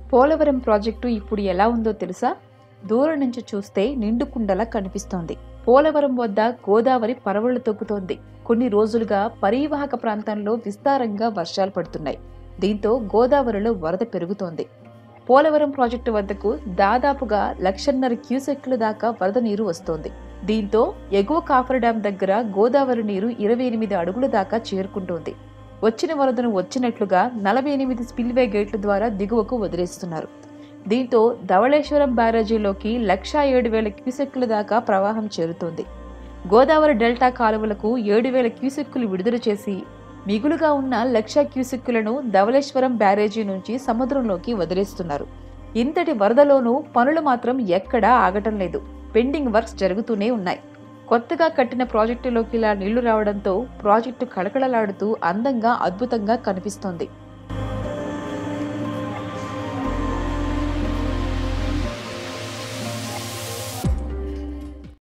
Polavaram project ఇప్పుడు ఎలా ఉందో తెలుసా దూరం నుంచి చూస్తే నిండుకుండలా కనిపిస్తోంది పోలవరం వద్ద గోదావరి పరవళ్లు తొక్కుతోంది కొన్ని రోజులుగా పరీవాహక ప్రాంతంలో విస్తారంగా వర్షాలు పడుతున్నాయి దీంతో గోదావరిలో వరద పెరుగుతోంది పోలవరం ప్రాజెక్టు వద్దకు దాదాపుగా లక్షన్నర క్యూసెక్కుల దాకా వరద నీరు వస్తోంది దీంతో ఎగువ కాఫర్ డ్యాం దగ్గర గోదావరి నీరు ఇరవై ఎనిమిది అడుగుల దాకా చేరుకుంటోంది వచ్చిన వరదను వచ్చినట్లుగా నలభై ఎనిమిది స్పిల్వే గేట్ల ద్వారా దిగువకు వదిలేస్తున్నారు దీంతో ధవళేశ్వరం బ్యారేజీలోకి లక్షా ఏడు వేల క్యూసెక్కుల దాకా ప్రవాహం చేరుతోంది గోదావరి డెల్టా కాలువలకు ఏడు వేల క్యూసెక్కులు విడుదల చేసి మిగులుగా ఉన్న లక్ష క్యూసెక్కులను ధవళేశ్వరం బ్యారేజీ నుంచి సముద్రంలోకి వదిలేస్తున్నారు ఇంతటి వరదలోనూ పనులు మాత్రం ఎక్కడా ఆగటం లేదు పెండింగ్ వర్క్స్ జరుగుతూనే ఉన్నాయి కొత్తగా కట్టిన ప్రాజెక్టులోకి ఇలా నీళ్లు రావడంతో ప్రాజెక్టు కళకళలాడుతూ అందంగా అద్భుతంగా కనిపిస్తోంది